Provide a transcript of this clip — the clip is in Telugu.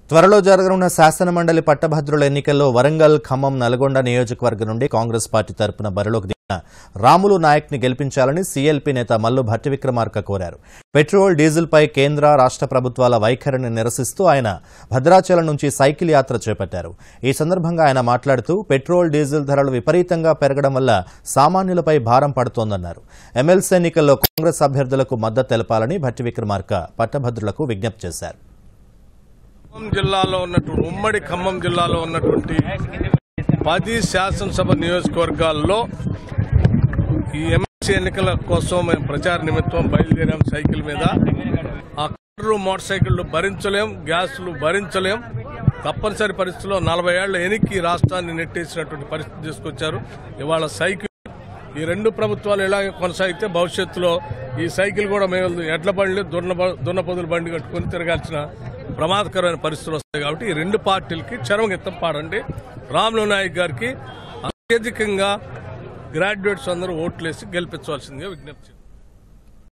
త్వరలో జరగనున్న శాసనమండలి పట్టభద్రుల ఎన్నికల్లో వరంగల్ ఖమ్మం నల్గొండ నియోజకవర్గం నుండి కాంగ్రెస్ పార్టీ తరపున బరిలోకి దిగిన రాములు నాయక్ ని గెలిపించాలని సీఎల్పీ నేత మల్లు భట్టి విక్రమార్క కోరారు పెట్రోల్ డీజిల్పై కేంద్ర రాష్ట్ర ప్రభుత్వాల వైఖరిని నిరసిస్తూ ఆయన భద్రాచలం నుంచి సైకిల్ యాత్ర చేపట్టారు ఈ సందర్భంగా ఆయన మాట్లాడుతూ పెట్రోల్ డీజిల్ ధరలు విపరీతంగా పెరగడం వల్ల సామాన్యులపై భారం పడుతోందన్నారు ఎమ్మెల్సీ ఎన్నికల్లో కాంగ్రెస్ అభ్యర్థులకు మద్దతు తెలపాలని భట్టి విక్రమార్క పట్టభద్రులకు విజ్ఞప్తి చేశారు ఖమ్మం జిల్లాలో ఉన్నటువంటి ఉమ్మడి ఖమ్మం జిల్లాలో ఉన్నటువంటి పది శాసనసభ నియోజకవర్గాల్లో ఈ ఎమ్మెల్సీ ఎన్నికల కోసం మేము ప్రచార నిమిత్తం బయలుదేరాం సైకిల్ మీద ఆ కార్లు మోటార్ సైకిళ్లు భరించలేం గ్యాస్లు భరించలేం తప్పనిసరి పరిస్థితుల్లో నలభై ఏళ్ల ఎనికి ఈ రాష్ట్రాన్ని నెట్టేసినటువంటి పరిస్థితి తీసుకొచ్చారు ఇవాళ సైకిల్ ఈ రెండు ప్రభుత్వాలు ఇలాగే కొనసాగితే భవిష్యత్తులో ఈ సైకిల్ కూడా మేము ఎడ్ల బండ్లు దున్న దున్నపొదుల బండి కట్టుకుని తిరగాల్సిన ప్రమాదకరమైన పరిస్థితులు వస్తాయి కాబట్టి ఈ రెండు పార్టీలకి చరమగీతం పాడండి రాములు నాయక్ గారికి అత్యధికంగా గ్రాడ్యుయేట్స్ అందరూ ఓట్లేసి గెలిపించవలసిందిగా విజ్ఞప్తి